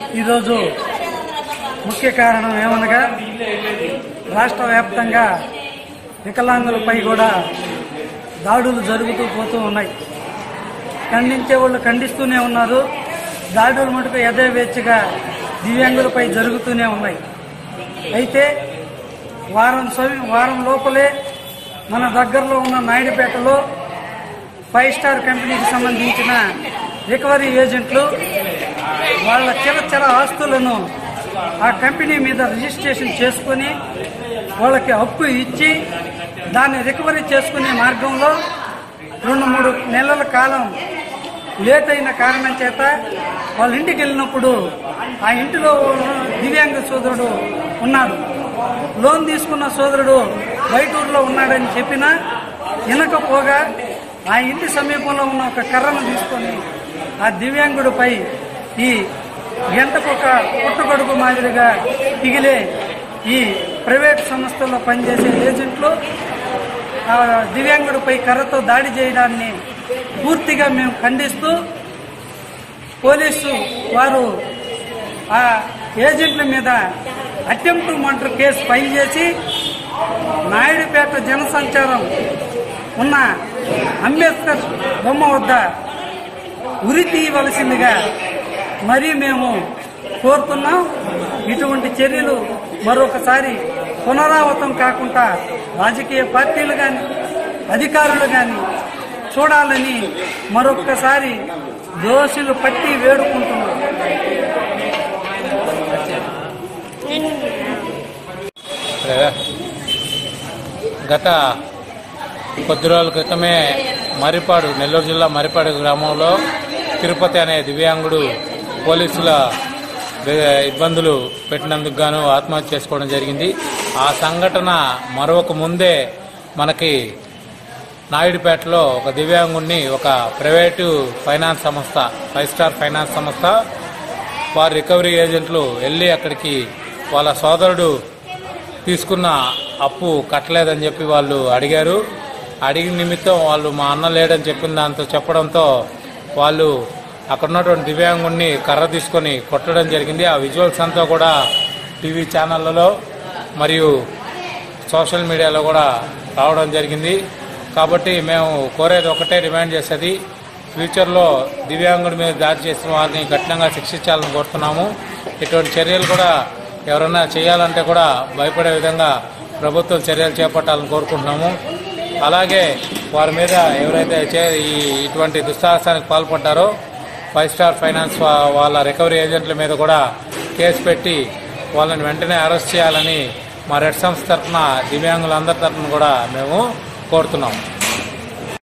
ఈరోజు ముఖ్య కారణం ఏమనగా రాష్ట్ర వ్యాప్తంగా వికలాంగులపై కూడా దాడులు జరుగుతూ పోతూ ఉన్నాయి ఖండించే వాళ్ళు ఖండిస్తూనే ఉన్నారు దాడులు మటుకు యథేవేచ్ఛగా దివ్యాంగులపై జరుగుతూనే ఉన్నాయి అయితే వారం సమయం వారం లోపలే మన దగ్గరలో ఉన్న నాయుడుపేటలో ఫైవ్ స్టార్ కంపెనీకి సంబంధించిన రికవరీ ఏజెంట్లు వాళ్ళ చిరచర ఆస్తులను ఆ కంపెనీ మీద రిజిస్ట్రేషన్ చేసుకుని వాళ్ళకి అప్పు ఇచ్చి దాన్ని రికవరీ చేసుకునే మార్గంలో రెండు మూడు నెలల కాలం లేట్ అయిన కారణం చేత వాళ్ళ ఇంటికి వెళ్ళినప్పుడు ఆ ఇంటిలో దివ్యాంగ సోదరుడు ఉన్నాడు లోన్ తీసుకున్న సోదరుడు బయట ఊర్లో ఉన్నాడని చెప్పినా వినకపోగా ఆ ఇంటి సమీపంలో ఉన్న ఒక కర్రను తీసుకొని ఆ దివ్యాంగుడిపై ఈ గంటకు ఒక పుట్టగొడుగు మాదిరిగా పిగిలే ఈ ప్రైవేట్ సంస్థల్లో పనిచేసే ఏజెంట్లు ఆ దివ్యాంగుడిపై కర్రతో దాడి చేయడాన్ని పూర్తిగా మేము ఖండిస్తూ పోలీసు వారు ఆ ఏజెంట్ల మీద అటెంప్ట్ మర్డర్ కేసు ఫైల్ చేసి నాయుడుపేట జనసంచారం ఉన్న అంబేద్కర్ బొమ్మ వద్ద ఉరి తీయవలసిందిగా మరీ మేము కోరుతున్నాం ఇటువంటి చర్యలు మరొకసారి పునరావృతం కాకుండా రాజకీయ పార్టీలు కానీ అధికారులు కానీ చూడాలని మరొక్కసారి దోషులు పట్టి వేడుకుంటున్నాం గత కొద్ది రోజుల క్రితమే మరిపాడు నెల్లూరు జిల్లా మరిపాడు గ్రామంలో తిరుపతి అనే దివ్యాంగుడు పోలీసుల ద- ఇబ్బందులు పెట్టినందుకు గాను ఆత్మహత్య చేసుకోవడం జరిగింది ఆ సంఘటన మరొక ముందే మనకి నాయుడుపేటలో ఒక దివ్యాంగుణ్ణి ఒక ప్రైవేటు ఫైనాన్స్ సంస్థ ఫైవ్ స్టార్ ఫైనాన్స్ సంస్థ వారి రికవరీ ఏజెంట్లు వెళ్ళి అక్కడికి వాళ్ళ సోదరుడు తీసుకున్న అప్పు కట్టలేదని చెప్పి వాళ్ళు అడిగారు అడిగిన నిమిత్తం వాళ్ళు మా అన్న లేడని చెప్పిన దాంతో చెప్పడంతో వాళ్ళు అక్కడ ఉన్నటువంటి దివ్యాంగుణ్ణి కర్ర తీసుకొని కొట్టడం జరిగింది ఆ విజువల్స్ అంతా కూడా టీవీ ఛానళ్లలో మరియు సోషల్ మీడియాలో కూడా రావడం జరిగింది కాబట్టి మేము కోరేది ఒకటే డిమాండ్ చేసేది ఫ్యూచర్లో దివ్యాంగుడి మీద దాడి చేసిన వారిని కఠినంగా శిక్షించాలని కోరుతున్నాము ఇటువంటి చర్యలు కూడా ఎవరైనా చేయాలంటే కూడా భయపడే విధంగా ప్రభుత్వం చర్యలు చేపట్టాలని కోరుకుంటున్నాము అలాగే వారి మీద ఎవరైతే చే- ఈ ఇటువంటి దుస్సాహసానికి పాల్పడ్డారో ఫైవ్ స్టార్ ఫైనాన్స్ వా- వాళ్ళ రికవరీ ఏజెంట్ల మీద కూడా కేసు పెట్టి వాళ్ళని వెంటనే అరెస్ట్ చేయాలని మా రెడ్ సంస్థ తరఫున దివ్యాంగులందరి తరఫున కూడా మేము కోరుతున్నాము